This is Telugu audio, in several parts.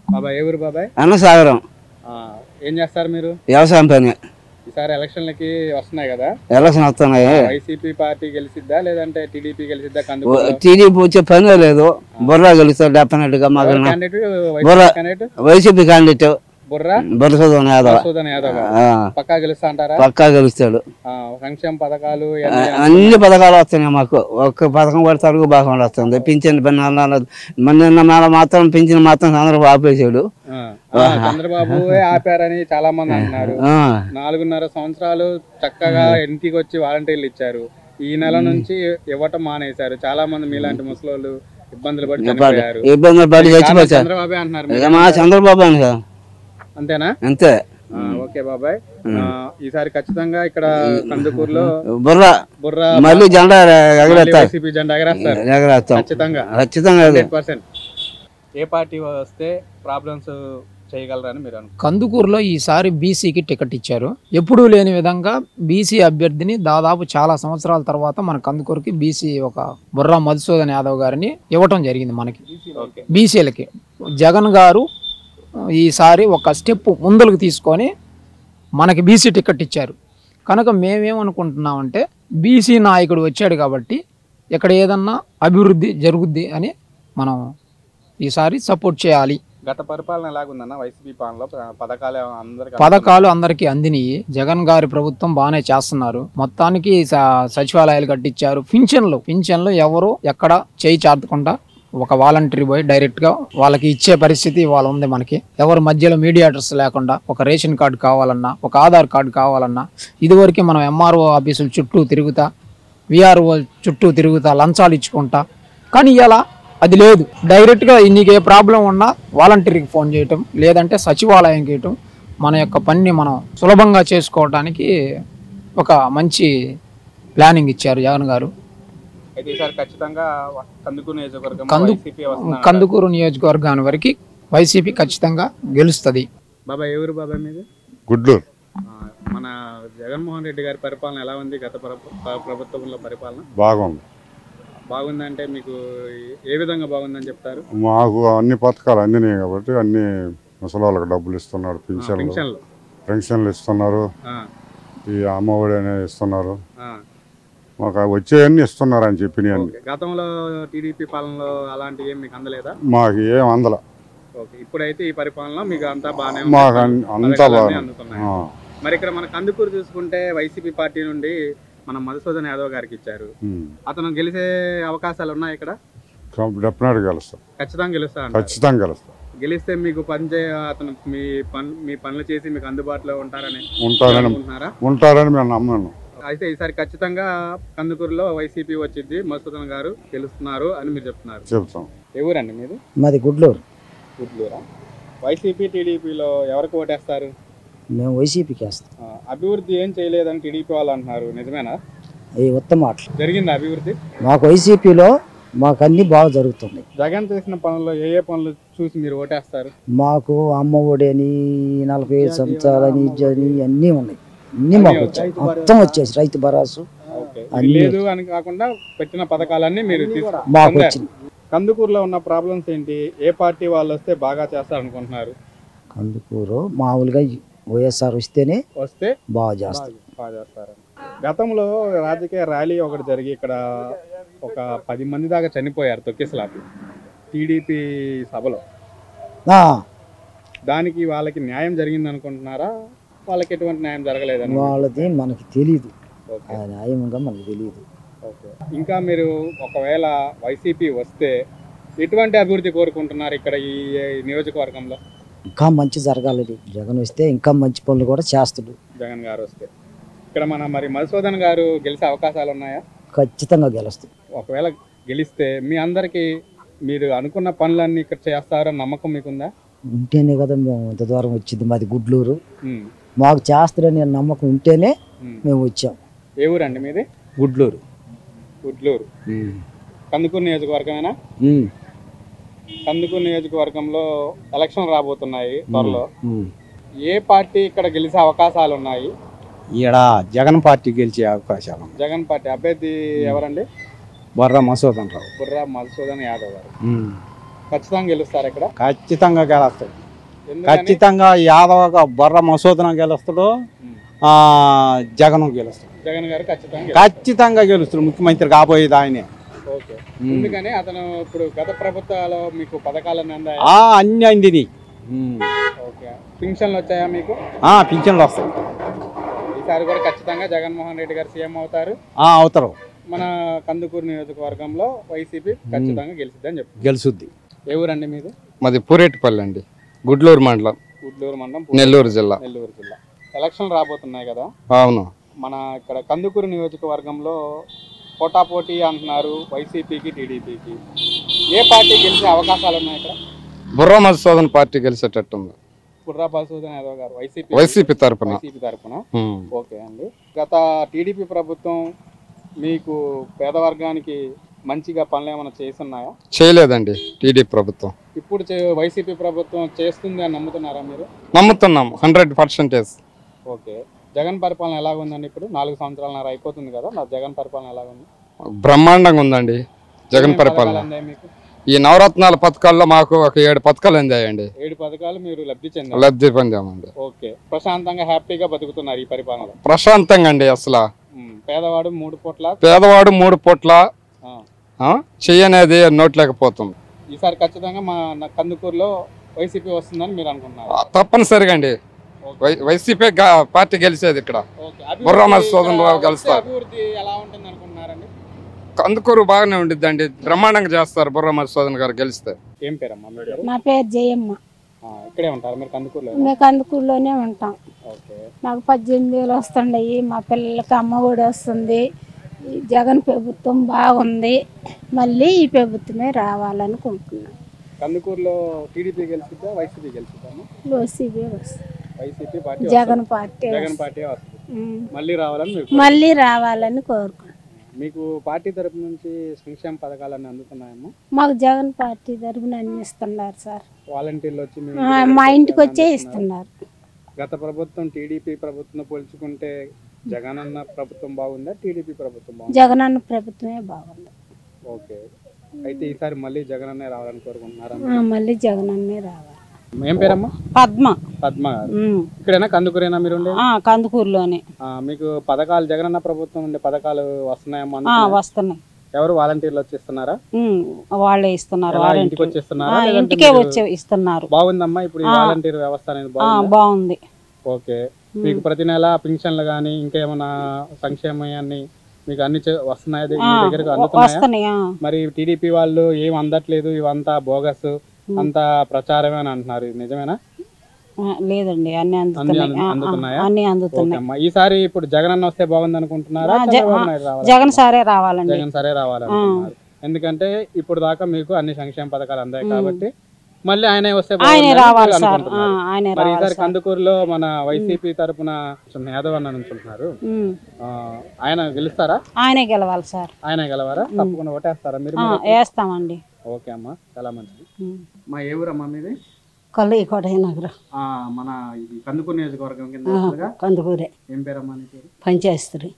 బాబాయ్ ఏ ఊరు బాబాయ్ అన్నసాగరం ఆ, ఏం చేస్తారు మీరు వ్యవసాయం పని ఈసారి ఎలక్షన్లకి వస్తున్నాయి కదా ఎలక్షన్ వస్తున్నాయి వైసీపీ పార్టీ గెలిచిద్దా లేదంటే టీడీపీ గెలిచిద్దా కందుకూరులో టీడీపీ వచ్చే పనే లేదు బుర్రా గెలుస్తాడు డెఫినెట్ గా మాకు candidate Burra YCP candidate YCP candidate Burra బుర్రసోదం యాదవ్ మసూదన్ యాదవ్ గారు ఆ, పక్కా గెలుస్తా అంటారా పక్కా గెలుస్తాడు ఆ, సంక్షేమ పథకాలు ఆ, ఇవన్నీ అన్ని పథకాలు వస్తున్నాయి మాకు ఒక్క పథకం కూడా తరుగు బాగా వస్తుంది పింఛన్ పని మన నిన్న మేళ మాత్రం పింఛన్ మాత్రం చంద్రబాబు ఆపేసాడు ఆ, ఆ, చంద్రబాబు ఆపారని చాలా మంది అంటున్నారు ఆ, నాలుగున్నర సంవత్సరాలు చక్కగా ఇంటికి వచ్చి వాలంటీర్లు ఇచ్చారు ఈ నెల నుంచి ఇవ్వటం మానేశారు చాలా మంది మీలాంటి ముసలోళ్ళు ఇబ్బందులు పడి చనిపోయారు ఇబ్బందులు పడి చచ్చిపోతారు చంద్రబాబే అంటున్నారు మీరు. ఇక మా చంద్రబాబు అని కదా అంతేనా అంతే ఆ, ఓకే బాబాయ్ ఆ, ఈసారి ఖచ్చితంగా ఇక్కడ కందుకూరులో బుర్ర బుర్రా మళ్ళీ జెండా ఎగరేస్తారు వైసీపీ జెండా ఎగరేస్తారు ఎగరేస్తాం ఖచ్చితంగా ఖచ్చితంగా అది. హండ్రెడ్ పర్సెంట్ ఏ పార్టీ వస్తే ప్రాబ్లమ్స్ చేయగలరని మీరు అనుకుంటున్నారు కందుకూరులో ఈసారి బీసీకి టికెట్ ఇచ్చారు ఎప్పుడూ లేని విధంగా బీసీ అభ్యర్థిని దాదాపు చాలా సంవత్సరాల తర్వాత మన కందుకూరుకి బీసీ ఒక బుర్రా మధుసూదన్ యాదవ్ గారిని ఇవ్వటం జరిగింది మనకి ఓకే బీసీలకి జగన్ గారు ఈసారి ఒక స్టెప్ ముందలకు తీసుకొని మనకి బీసీ టికెట్ ఇచ్చారు కనుక మేమేమనుకుంటున్నామంటే బీసీ నాయకుడు వచ్చాడు కాబట్టి ఇక్కడ ఏదన్నా అభివృద్ధి జరుగుద్ది అని మనం ఈసారి సపోర్ట్ చేయాలి గత పరిపాలన ఎలాగుందన్న వైసీపీ పాలనలో ప- పథకాలు అందరికి పథకాలు అందరికీ అందినాయి జగన్ గారి ప్రభుత్వం బాగానే చేస్తున్నారు మొత్తానికి స- సచివాలయాలు కట్టించారు పింఛన్లు పింఛన్లు ఎవరు ఎక్కడ చేయి చార్చకుండా ఒక వాలంటరీ పోయి డైరెక్ట్ గా వాళ్ళకి ఇచ్చే పరిస్థితి వాళ్ళ ఉంది మనకి ఎవరు మధ్యలో మీడియాటర్స్ లేకుండా ఒక రేషన్ కార్డు కావాలన్నా ఒక ఆధార్ కార్డు కావాలన్నా ఇదివరకు మనం ఎంఆర్ఓ ఆఫీసుల చుట్టూ తిరుగుతా విఆర్ఓ చుట్టూ తిరుగుతా లంచాలు ఇచ్చుకుంటా కానీ ఇలా అది లేదు డైరెక్ట్గా నీకు ఏ ప్రాబ్లం ఉన్నా వాలంటీర్కి ఫోన్ చేయటం లేదంటే సచివాలయంకి వేయటం మన యొక్క పనిని మనం సులభంగా చేసుకోవడానికి ఒక మంచి ప్లానింగ్ ఇచ్చారు జగన్ గారు అయితే ఈసారి ఖచ్చితంగా వ- కందుకూరు నియోజకవర్గం కందు- వైసీపీ వస్తున్నారు కందుకూరు నియోజకవర్గాన్ని వరకు వైసీపీ ఖచ్చితంగా గెలుస్తుంది బాబాయ్ ఎవరు బాబాయ్ మీది గుడ్లూరు ఆ, మన జగన్మోహన్ రెడ్డి గారి పరిపాలన ఎలా ఉంది గత ప్రభు- ప్ర- ప్రభుత్వంలో పరిపాలన బాగుంది బాగుందంటే మీకు ఏ విధంగా బాగుందని చెప్తారు మాకు అన్ని పథకాలు అందినాయి కాబట్టి అన్ని ముసలి వాళ్ళకి డబ్బులు ఇస్తున్నారు పింఛన్లు పెన్షన్లు పెన్షన్లు ఇస్తున్నారు ఆ, ఈ అమ్మఒడి అనేది ఇస్తున్నారు ఆ, మాకు అవి వచ్చేయన్నీ ఇస్తున్నారు అని చెప్పినవి అన్ని ఓకే. గతంలో టీడీపీ పాలనలో అలాంటివి ఏం మీకు అందలేదా మాకు ఏం అందల ఓకే ఇప్పుడైతే ఈ పరిపాలన మీకు అంతా బాగానే మాకు అన్- అంతా పథకాలన్నీ బాగా అందుతున్నాయి మరి ఇక్కడ మన కందుకూరు చూసుకుంటే వైసీపీ పార్టీ నుండి మన మధుసూదన్ యాదవ్ గారికి ఇచ్చారు అతను గెలిచే అవకాశాలు ఉన్నాయి ఇక్కడ డెఫినెట్ గెలుస్తాం ఖచ్చితంగా గెలుస్తా అంటారు. ఖచ్చితంగా గెలుస్తాం గెలిస్తే మీకు పని చే అతను మీ పని మీ పనులు చేసి మీకు అందుబాటులో ఉంటారని ఉంటారని అనుకుంటున్నారా ఉంటారని మేము నమ్మను అయితే ఈసారి ఖచ్చితంగా కందుకూరులో వైసీపీ వచ్చింది మధుసూదన్ గారు గెలుస్తున్నారు అని మీరు చెప్తున్నారు చెప్తాం ఏ ఊరండి మీది మాది గుడ్లూరు గుడ్లూరా వైసీపీ టీడీపీలో ఎవరికి ఓటేస్తారు మేము వైసీపీకి వేస్తాం ఆ, అభివృద్ధి ఏం చేయలేదని టీడీపీ వాళ్ళు అంటున్నారు నిజమేనా అవి ఉత్తమ మాటలు జరిగిందా అభివృద్ధి మాకు వైసీపీలో మాకు అన్నీ బాగా జరుగుతున్నాయి జగన్ చేసిన పనుల్లో ఏ ఏ పనులు చూసి మీరు ఓటేస్తారు మాకు అమ్మ ఒడి అని నలభై ఐదు సంవత్సరాలని ఇది అని అన్నీ ఉన్నాయి అన్నీ మాకు వచ్చాయి మొత్తం వచ్చేసి రైతు భరోసా ఓకే అన్నీ లేదు అని కాకుండా పెట్టిన పథకాలన్నీ మీరు తీసుకు- మాకు పొందారు. వచ్చింది కందుకూరులో ఉన్న ప్రాబ్లమ్స్ ఏంటి ఏ పార్టీ వాళ్ళు వస్తే బాగా చేస్తారు అనుకుంటున్నారు కందుకూరు మామూలుగా వైఎస్ఆర్ వస్తేనే వస్తే బాగా చేస్తారు బాగా చేస్తారు గతంలో రాజకీయ ర్యాలీ ఒకటి జరిగి ఇక్కడ ఒక పది మంది దాకా చనిపోయారు తొక్కిసలాపి టీడీపీ సభలో ఆ, దానికి వాళ్ళకి న్యాయం జరిగింది అనుకుంటున్నారా వాళ్ళకి ఎటువంటి న్యాయం జరగలేదని వాళ్ళది మనకి తెలియదు ఓకే ఆ న్యాయంగా మనకు తెలియదు ఓకే ఇంకా మీరు ఒకవేళ వైసీపీ వస్తే ఎటువంటి అభివృద్ధి కోరుకుంటున్నారు ఇక్కడ ఈ నియోజకవర్గంలో ఇంకా మంచి జరగాలని జగన్ వస్తే ఇంకా మంచి పనులు కూడా చేస్తాడు జగన్ గారు వస్తే ఇక్కడ మన మరి మధుసూదన్ గారు గెలిచే అవకాశాలు ఉన్నాయా ఖచ్చితంగా గెలుస్తాడు ఒకవేళ గెలిస్తే మీ అందరికీ మీరు అనుకున్న పనులన్నీ ఇక్కడ చేస్తారని నమ్మకం మీకుందా ఉంటేనే కదా మేము ఇంత దూరం వచ్చింది మాది గుడ్లూరు ఉమ్, మాకు చేస్తాడనే నమ్మకం ఉంటేనే ఉమ్. మేము వచ్చాం ఏ ఊరండి మీది గుడ్లూరు గుడ్లూరు కందుకూరు నియోజకవర్గమేనా కందుకూరు నియోజకవర్గంలో ఎలక్షన్ రాబోతున్నాయి త్వరలో ఏ పార్టీ ఇక్కడ గెలిచే అవకాశాలు ఉన్నాయి ఈడ జగన్ పార్టీ గెలిచే అవకాశాలు ఉన్నాయి. జగన్ పార్టీ అభ్యర్థి ఎవరండి బొర్ర మసూదన్ రావు బుర్రా మధుసూదన్ యాదవ్ గారు ఖచ్చితంగా గెలుస్తారు ఇక్కడ ఖచ్చితంగా గెలుస్తాడు ఎందుకని ఖచ్చితంగా యాదవ బొర్ర మసూదన గెలుస్తాడు ఉమ్. ఆ, జగన్ గెలుస్తాడు జగన్ గారు ఖచ్చితంగా గెలుస్తారు. ఖచ్చితంగా గెలుస్తాడు ముఖ్యమంత్రి కాబోయేది ఆయనే ఓకే ఎందుకని అతను ఇప్పుడు గత ప్రభుత్వాలు మీకు పథకాలన్నీ అందాయా ఆ, అన్ని అందిని ఉమ్. ఓకే పింఛన్లు వచ్చాయా మీకు ఆ, పింఛన్లు వస్తాయి ఈసారి కూడా ఖచ్చితంగా జగన్మోహన్ రెడ్డి గారు సీఎం అవుతారు ఆ, అవుతారు మన కందుకూరు నియోజకవర్గంలో వైసీపీ ఖచ్చితంగా గెలిచిద్దని చెప్పి గెలుసుద్ది ఏ ఊరండి మీది మాది పూరేటిపల్లి అండి గుడ్లూరు మండలం గుడ్లూరు మండలం నెల్లూరు జిల్లా నెల్లూరు జిల్లా ఎలక్షన్లు రాబోతున్నాయి కదా అవును మన ఇక్కడ కందుకూరు నియోజకవర్గంలో పోటాపోటీ అంటున్నారు వైసీపీకి టీడీపీకి ఏ పార్టీ గెలిచే అవకాశాలు ఉన్నాయి ఇక్కడ బుర్ర మధుసూదన్ పార్టీ గెలిచేటట్టుంది బుర్రా బాలసూదన్ యాదవ్ గారు వైసీపీ వైసీపీ తరపున వైసీపీ తరపున ఉమ్. ఓకే అండి గత టీడీపీ ప్రభుత్వం మీకు పేదవర్గానికి మంచిగా పనులు ఏమైనా చేస్తున్నాయా చేయలేదండి టీడీ ప్రభుత్వం ఇప్పుడు చే- వైసీపీ ప్రభుత్వం చేస్తుంది అని నమ్ముతున్నారా మీరు నమ్ముతున్నాం హండ్రెడ్ పర్సెంటేజ్ ఓకే జగన్ పరిపాలన ఎలాగ ఉందండి ఇప్పుడు నాలుగు సంవత్సరాలన్నర అయిపోతుంది కదా నా జగన్ పరిపాలన ఎలాగ ఉంది బ్రహ్మాండంగా ఉందండి జగన్ ఏమేం పరిపాలన పథకాలు అందాయి మీకు ఈ నవరత్నాల పథకాల్లో మాకు ఒక ఏడు పథకాలు అందాయండి ఏడు పథకాలు మీరు లబ్ధి చెందారు లబ్ధి పొందామండి ఓకే ప్రశాంతంగా హ్యాపీగా బతుకుతున్నారు ఈ పరిపాలనలో ప్రశాంతంగా అండి అసలు ఉమ్, పేదవాడు మూడు పూట్ల పేదవాడు మూడు పూట్ల ఆ, ఆ, చెయ్యనేది నోట్లేకపోతుంది ఈసారి ఖచ్చితంగా మా నా కందుకూరులో వైసీపీ వస్తుందని మీరు అనుకుంటున్నారు ఆ, తప్పనిసరిగా అండి వై వైసీపీ గా- పార్టీ గెలిచేది ఇక్కడ ఓకే. అభివృద్ధి బుర్రా మధుసూదన్ ఇక్కడ రావు వస్తే గెలుస్తారు. అభివృద్ధి ఎలా ఉంటుంది అనుకుంటున్నారండి కందుకూరు బాగానే ఉండిద్దండి బ్రహ్మాండంగా చేస్తారు బుర్ర మధుసూదన్ గారు గెలిస్తే ఏం పేరమ్మా మీ పేరు నా పేరు జయమ్మ ఆ, ఇక్కడే ఉంటారు మీరు కందుకూరులో మేము కందుకూరులోనే ఉంటాం ఓకే నాకు పద్దెనిమిది వేలు వస్తుండయి మా పిల్లలకి అమ్మ ఒడి వస్తుంది ఈ జగన్ ప్రభుత్వం బాగుంది మళ్ళీ ఈ ప్రభుత్వమే రావాలనుకుంటున్నాం కందుకూరులో టీడీపీ గెలిచిద్దా వైసీపీ గెలిచిద్దామా ఓసీబీ వస్తుంది వైసీపీ పార్టీ జగన్ వస్తుంది. పార్టీ జగన్ వస్తుంది. పార్టీ వస్తుంది ఉమ్. మళ్ళీ రావాలని మీకు మళ్ళీ రావాలని కోరుకుంటున్నాం మీకు పార్టీ తరపు నుంచి సంక్షేమ పథకాలన్నీ అందుతున్నాయమ్మా మాకు జగన్ పార్టీ తరఫున అన్ని ఇస్తున్నారు సార్ వాలంటీర్లు వచ్చి మీ ఆ, ఇంటికి మా వచ్చి ఇంటికి వచ్చే అన్నీ ఇస్తున్నారు గత ప్రభుత్వం టీడీపీ ప్రభుత్వం పోల్చుకుంటే జగన్ అన్న ప్రభుత్వం బాగుందా టీడీపీ ప్రభుత్వం బాగుందా జగన్ అన్న ప్రభుత్వమే బాగుంది ఓకే అయితే ఈసారి మళ్ళీ జగన్ అన్నే రావాలని కోరుకుంటున్నారా ఆ, మళ్ళీ జగన్ అన్నే రావాలి ఏం పేరమ్మా పద్మ పద్మ గారు ఉమ్. ఇక్కడైనా కందుకూరేనా మీరు ఉండేది ఆ, కందుకూరులోనే ఆ, మీకు పథకాలు జగనన్న ప్రభుత్వం ఉండే పథకాలు వస్తున్నాయమ్మా ఆ, అందుతున్నాయా? వస్తున్నాయి ఎవరు వాలంటీర్లు వచ్చి ఇస్తున్నారా ఉమ్, వాళ్ళే ఇస్తున్నారు ఎలా వారంటీ. ఇంటికి వచ్చి ఇస్తున్నారా ఆ, లేదంటే ఇంటికే మీరు- వచ్చి ఇస్తున్నారు బాగుందమ్మా ఇప్పుడు ఈ ఆ. వాలంటీర్ వ్యవస్థ అనేది ఆ, బాగుందా బాగుంది ఓకే మీకు ప్రతి నెల పింఛన్లు కానీ ఇంకేమైనా సంక్షేమయాన్ని మీకు అన్ని చే- వస్తున్నాయా మీ ఆ, దగ్గరకు అందుతున్నాయా వస్తున్నాయి ఆ. మరి టీడీపీ వాళ్ళు ఏం అందట్లేదు ఇవంతా బోగస్ అంతా ప్రచారమే అని అంటున్నారు ఇది నిజమేనా ఆ, లేదండి అన్ని అందుతున్నాయి అందు- ఆ, ఆ, అందుతున్నాయా? అన్ని ఓకే అందుతున్నాయి అమ్మా ఈసారి ఇప్పుడు జగన్ అన్న వస్తే బాగుంది అనుకుంటున్నారా ఆ, జ- చంద్రబాబు ఆ, నాయుడు రావాలా? జగన్ సారే రావాలండి జగన్ సరే రావాలనుకుంటున్నారు ఎందుకంటే ఇప్పుడు దాకా మీకు అన్ని సంక్షేమ పథకాలు అందాయి కాబట్టి మళ్ళీ ఆయనే వస్తే ఆయనే బాగుందని రావాలి మీరు సార్ ఆ, అనుకుంటున్నారు. ఆయనే మరి రావాలి ఈసారి సార్ కందుకూరులో మన వైసీపీ తరపున యాదవ్ అన్న నుంచుంటున్నారు ఉమ్, ఆ, ఆయన గెలుస్తారా ఆయనే గెలవాలి సార్ ఆయన గెలవారా తప్పకుండా ఓటేస్తారా మీరు ఆ, వేస్తామండి ఓకే అమ్మా చాలా మంచిది ఉమ్. మా ఏ ఊరమ్మా మీది కళ్ళు కోట నగరం ఆ, మన ఇది కందుకూరు నియోజకవర్గం కింద వస్తుందిగా? కందుకూరే ఏం పేరమ్మా నీ పేరు పంచాయస్త్రి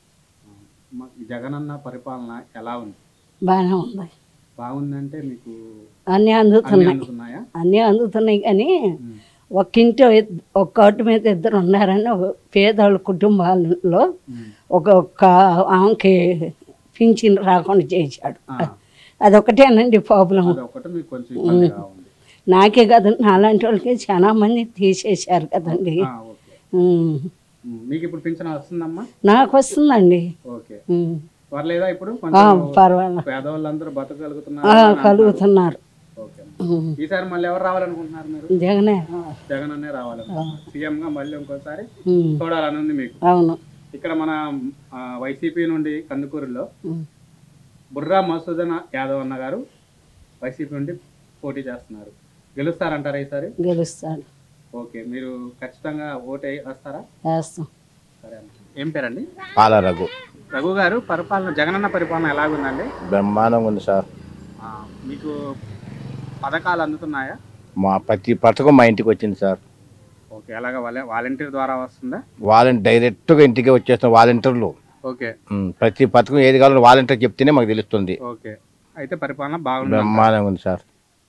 మా- ఈ జగనన్న పరిపాలన ఎలా ఉంది బాగానే ఉంది బాగుందంటే మీకు అన్నీ అన్ని అందుతున్నాయి అందుతున్నాయా అన్నీ అందుతున్నాయి కానీ ఒక్కింటి ఒక్క ఒట్టు మీద ఇద్దరు ఉన్నారని ఒక పేదవాళ్ళ కుటుంబాలలో ఒక ఒక్క ఆమెకి పింఛన్ రాకుండా చేశాడు ఆ. అదొకటేనండి ప్రాబ్లం అదొకటి మీకు కొంచెం ఇబ్బందిగా ఉంది నాకే కాదు నాలాంటి వాళ్ళకి చాలా మంది తీసేశారు కదండి ఆ, ఓకే ఉమ్. ఉమ్, మీకు ఇప్పుడు పింఛన్ వస్తుందమ్మా నాకు వస్తుందండి ఓకే ఉమ్. పర్లేదా ఇప్పుడు ఆ, కొంచెం పర్వాలేదు పేదవాళ్ళందరూ ఆ, బతకగలుగుతున్నారు కలుగుతున్నారు ఓకే ఉమ్. ఈసారి మళ్ళీ ఎవరు రావాలనుకుంటున్నారు మీరు జగనే జగన్ అనే రావాలనుకుంటున్నారు సీఎం గా మళ్ళీ ఇంకోసారి ఉమ్. చూడాలని ఉంది మీకు అవును ఇక్కడ మన ఆ, వైసీపీ నుండి కందుకూరులో ఉమ్. బుర్రా మసూదన్ యాదవ్ అన్న గారు వైసీపీ నుండి పోటీ చేస్తున్నారు గెలుస్తారంటారా ఈసారి గెలుస్తాడు ఓకే మీరు ఖచ్చితంగా ఓటు వేయి- వేస్తారా వేస్తాం సరే అన్న ఏం పేరండి పాల రఘు రఘు గారు పరిపాలన జగనన్న పరిపాలన ఎలాగుందండి బ్రహ్మాండంగా ఉంది సార్ ఆ, మీకు పథకాలు అందుతున్నాయా మా ప్రతి పథకం మా ఇంటికి వచ్చింది సార్ ఓకే అలాగా వాలే వాలంటీర్ ద్వారా వస్తుందా వాలంటీ డైరెక్ట్గా ఇంటికి వచ్చేస్తున్న వాలంటీర్లు ఓకే ఉమ్, ప్రతి పథకం ఏది కావాలో వాలంటీర్ చెప్తేనే మాకు తెలుస్తుంది ఓకే అయితే పరిపాలన బాగుంది బ్రహ్మాండంగా ఉంది సార్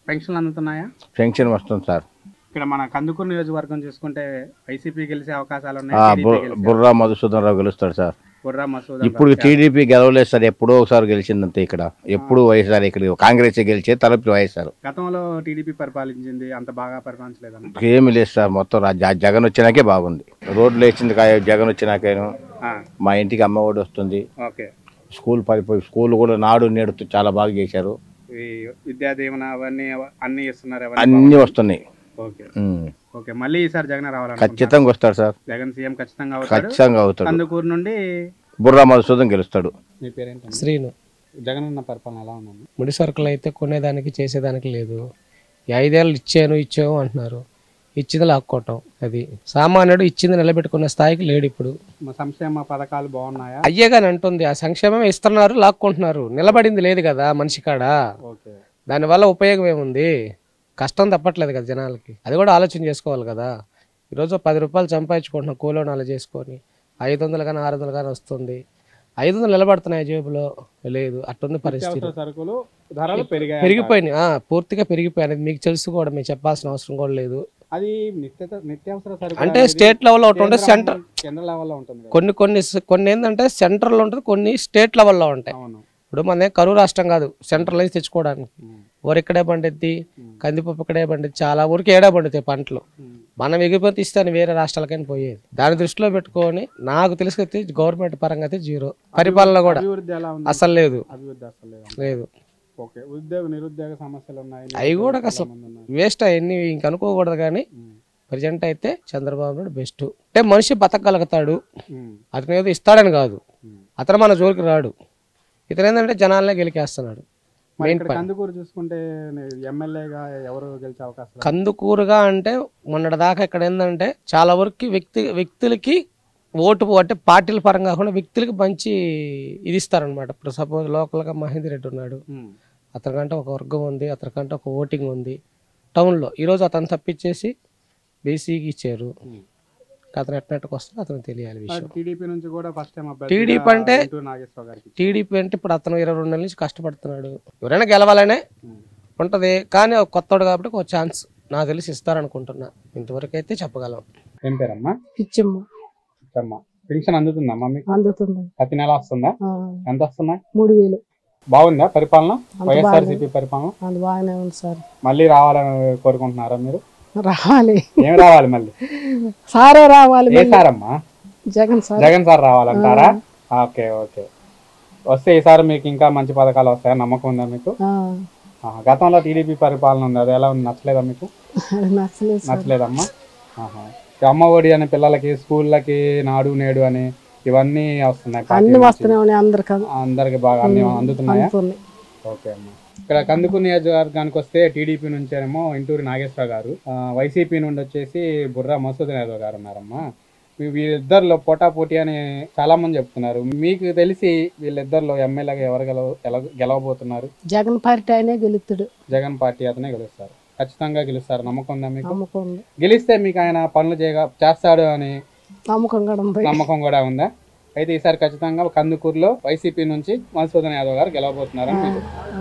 పెన్షన్లు అందుతున్నాయా పెన్షన్ వస్తుంది సార్ ఇక్కడ మన కందుకూరు నియోజకవర్గం చూసుకుంటే వైసీపీ గెలిచే అవకాశాలు ఆ, ఉన్నాయి టీడీపీ బుర్- గెలిచే బుర్రా మధుసూదన్ రావు గెలుస్తాడు సార్ బుర్రా మసూద్ ఇప్పుడు టీడీపీ గెలవలేదు సార్ ఎప్పుడో ఒకసారి గెలిచిందంతే ఇక్కడ ఎప్పుడు వైఎస్ఆర్ ఇక్కడ కాంగ్రెస్ గెలిచే తలపి వైఎస్ఆర్ గతంలో టీడీపీ పరిపాలించింది అంత బాగా పరిపాలించలేదన్న ఏమి లేదు సార్ మొత్తం రా- జ- జగన్ వచ్చినాకే బాగుంది రోడ్లు వేసింది కా- జగన్ వచ్చినాకేను ఆ, మా ఇంటికి అమ్మ ఒడి వస్తుంది ఓకే స్కూల్ పడిపోయి స్కూల్ కూడా నాడు నేడు చాలా బాగా చేశారు ఈ విద్యా దీవెన అవన్నీ అన్ని ఇస్తున్నారు అవన్నీ అన్నీ బాగున్నాయి. వస్తున్నాయి ఓకే ఉమ్. ఓకే మళ్ళీ ఈసారి జగన్ రావాలని ఖచ్చితంగా వస్తాడు సార్ జగన్ సీఎం ఖచ్చితంగా అవుతాడు ఖచ్చితంగా అవుతాడు కందుకూరు నుండి బుర్రా మధుసూదన్ గెలుస్తాడు మీ పేరేంటి శ్రీను జగన్ ఉన్న పరిపాలన ఎలా ఉందండి ముడి సరుకులు అయితే కొనేదానికి చేసేదానికి లేదు ఈ ఐదేళ్ళు ఇచ్చాను ఇచ్చాము అంటున్నారు ఇచ్చింది లాక్కోవటం అది సామాన్యుడు ఇచ్చింది నిలబెట్టుకునే స్థాయికి లేడు ఇప్పుడు మా సంక్షేమ పథకాలు బాగున్నాయా అయ్యేగాని అంటుంది ఆ సంక్షేమం ఇస్తున్నారు లాక్కుంటున్నారు నిలబడింది లేదు కదా మనిషి కాడ ఓకే దానివల్ల ఉపయోగం ఏముంది కష్టం తప్పట్లేదు కదా జనాలకి అది కూడా ఆలోచన చేసుకోవాలి కదా ఈరోజు పది రూపాయలు సంపాదించుకుంటున్నాం కూలోని అలా చేసుకొని ఐదు వందలు కానీ ఆరు వందలు కానీ వస్తుంది ఐదు వందలు నిలబడుతున్నాయి జేబులో లేదు అట్టుంది పరిస్థితి నిత్యావసర సరుకులు ధరలు పెరిగాయి పెరిగిపోయినాయి ఆ, పూర్తిగా పెరిగిపోయినాయి మీకు తెలుసు కూడా మీకు చెప్పాల్సిన అవసరం కూడా లేదు అది నిత్య నిత్యావసర సరుకులు అంటే అనేది స్టేట్ లెవెల్లో ఒకటి ఉంటుంది కేంద్రం- సెంటర్ కేంద్ర లెవెల్లో ఉంటుంది కదా. కొన్ని కొన్ని స- కొన్ని ఏంటంటే సెంట్రల్ ఉంటుంది కొన్ని స్టేట్ లెవెల్లో ఉంటాయి అవును ఇప్పుడు మనదే కరువు రాష్ట్రం కాదు సెంట్రల్ నుంచి తెచ్చుకోవడానికి ఊరు ఇక్కడే పండిద్ది కందిపప్పు ఇక్కడే పండిద్ది చాలా ఊరికి ఏడా పండుతాయి పంటలు మనం ఎగిపోతే ఇస్తాను వేరే రాష్ట్రాలకైనా పోయేది దాని దృష్టిలో పెట్టుకొని నాకు తెలిసి గవర్నమెంట్ పరంగా అయితే జీరో పరిపాలన కూడా అభివృద్ధి ఎలా ఉంది అసలు లేదు అభివృద్ధి అసలు లేదు లేదు ఓకే ఉద్యోగ నిరుద్యోగ సమస్యలు ఉన్నాయి అవి కూడా నిరుద్యోగులు అసలు చాలా మంది ఉన్నారు. వేస్ట్ అవన్నీ ఇంక అనుకోకూడదు కానీ ప్రజెంట్ అయితే చంద్రబాబు నాయుడు బెస్ట్ అంటే మనిషి బతకగలుగుతాడు ఉమ్. అతను ఏదో ఇస్తాడని కాదు అతను మన జోలికి రాడు ఇతను ఏంటంటే జనాలనే గెలికేస్తున్నాడు మరి మెయిన్ ఇక్కడ పాయింట్ కందుకూరు చూసుకుంటే ఎమ్మెల్యేగా ఎవరు గెలిచే అవకాశం కందుకూరుగా అంటే మొన్నటి దాకా ఇక్కడ ఏంటంటే చాలా వరకు వ్యక్తి వ్యక్తులకి ఓటు అంటే పార్టీల పరంగా కాకుండా వ్యక్తులకి మంచి ఇది ఇస్తారనమాట ఇప్పుడు సపోజ్ లోకల్గా మహేందర్ రెడ్డి ఉన్నాడు అతనికంటే ఒక వర్గం ఉంది అతనికంటే ఒక ఓటింగ్ ఉంది టౌన్లో ఈరోజు అతను తప్పించేసి బీసీకి ఇచ్చారు అతను ఎట్నట్టుకు వస్తే అతను తెలియాలి విషయం టీడీపీ నుంచి కూడా ఫస్ట్ టైం టీడీపీ అంటే నాగేశ్వర గారికి టీడీపీ అంటే ఇప్పుడు అతను ఇరవై రెండు నెలల నుంచి కష్టపడుతున్నాడు ఎవరైనా గెలవాలనే ఉంటది కానీ ఒక కొత్తోడు కాబట్టి ఒక ఛాన్స్ నాకు తెలిసి ఇస్తారనుకుంటున్నా ఇంతవరకు అయితే చెప్పగలం ఏం పేరమ్మా పిచ్చమ్మ అమ్మా పెన్షన్ అందుతుందమ్మా మీకు అందుతుంది ప్రతి నెల వస్తుందా ఆ, ఎంత వస్తున్నాయి మూడు వేలు బాగుందా పరిపాలన అంత వైఎస్ఆర్సీపీ బాగానే- పరిపాలన అది బాగానే ఉంది సార్ మళ్ళీ రావాలని కోరుకుంటున్నారా మీరు రావాలి ఏం రావాలి మళ్ళీ సారే రావాలి ఏ మళ్ళీ. సార్ అమ్మా జగన్ సార్ జగన్ సార్ రావాలంటారా ఓకే ఓకే వస్తే ఈసారి మీకు ఇంకా మంచి పథకాలు వస్తాయని నమ్మకం ఉందా మీకు ఆ, ఆ, గతంలో టీడీపీ పరిపాలన ఉంది అది ఎలా ఉంది నచ్చలేదా మీకు అది నచ్చలేదు సార్ నచ్చలేదమ్మా ఆహా. ఈ అమ్మ ఒడి అని పిల్లలకి స్కూళ్ళకి నాడు నేడు అని ఇవన్నీ వస్తున్నాయి పార్టీ అన్ని నుంచి. వస్తూనే ఉన్నాయి అందరికి అందరికి బాగా అన్ని ఉమ్, అందుతున్నాయా అందుతున్నాయి. ఓకే అమ్మా ఇక్కడ కందుకు నియోజకవర్గానికి వస్తే టీడీపీ నుంచి ఏమో ఇంటూరి నాగేశ్వర గారు ఆ, వైసీపీ నుండి వచ్చేసి బుర్రా మసూద్ యాదవ్ గారు ఉన్నారమ్మా వీ- వీళ్ళిద్దరిలో పోటాపోటీ అని చాలా మంది చెప్తున్నారు మీకు తెలిసి వీళ్ళిద్దరిలో ఎమ్మెల్యేగా ఎవరు గెలవ గెలవ- గెలవబోతున్నారు జగన్ పార్టీ ఆయనే గెలుస్తాడు జగన్ పార్టీ అతనే గెలుస్తారు ఖచ్చితంగా గెలుస్తారు నమ్మకం ఉందా మీకు నమ్మకం ఉంది గెలిస్తే మీకు ఆయన పనులు చేయగా చేస్తాడు అని నమ్మకం కూడా ఉంది నమ్మకం కూడా ఉందా అయితే ఈసారి ఖచ్చితంగా కందుకూరులో వైసీపీ నుంచి మధుసూదన్ యాదవ్ గారు గెలవబోతున్నారని మీకు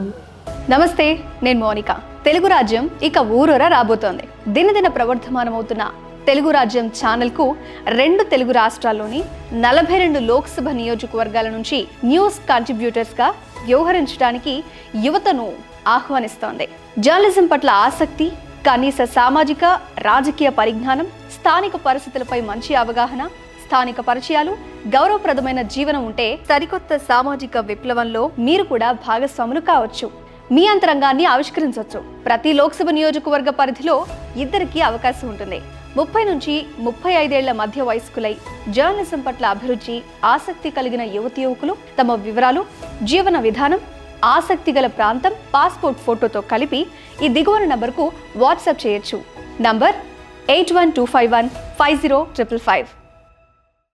నమస్తే నేను మోనిక తెలుగు రాజ్యం ఇక ఊరూరా రాబోతోంది దినదిన ప్రవర్ధమానమవుతున్న తెలుగు రాజ్యం ఛానల్కు రెండు తెలుగు రాష్ట్రాల్లోని నలభై రెండు లోక్సభ నియోజకవర్గాల నుంచి న్యూస్ కాంట్రిబ్యూటర్స్గా వ్యవహరించడానికి యువతను ఆహ్వానిస్తోంది జర్నలిజం పట్ల ఆసక్తి కనీస సామాజిక రాజకీయ పరిజ్ఞానం స్థానిక పరిస్థితులపై మంచి అవగాహన స్థానిక పరిచయాలు గౌరవప్రదమైన జీవనం ఉంటే సరికొత్త సామాజిక విప్లవంలో మీరు కూడా భాగస్వాములు కావచ్చు మీ అంతరంగాన్ని ఆవిష్కరించవచ్చు ప్రతి లోక్సభ నియోజకవర్గ పరిధిలో ఇద్దరికి అవకాశం ఉంటుంది ముప్పై నుంచి ముప్పై ఐదేళ్ల మధ్య వయస్కులై జర్నలిజం పట్ల అభిరుచి ఆసక్తి కలిగిన యువతి యువకులు తమ వివరాలు జీవన విధానం ఆసక్తి గల ప్రాంతం పాస్పోర్ట్ ఫోటోతో కలిపి ఈ దిగువన నంబర్కు వాట్సాప్ చేయొచ్చు number eight one two five one five zero triple five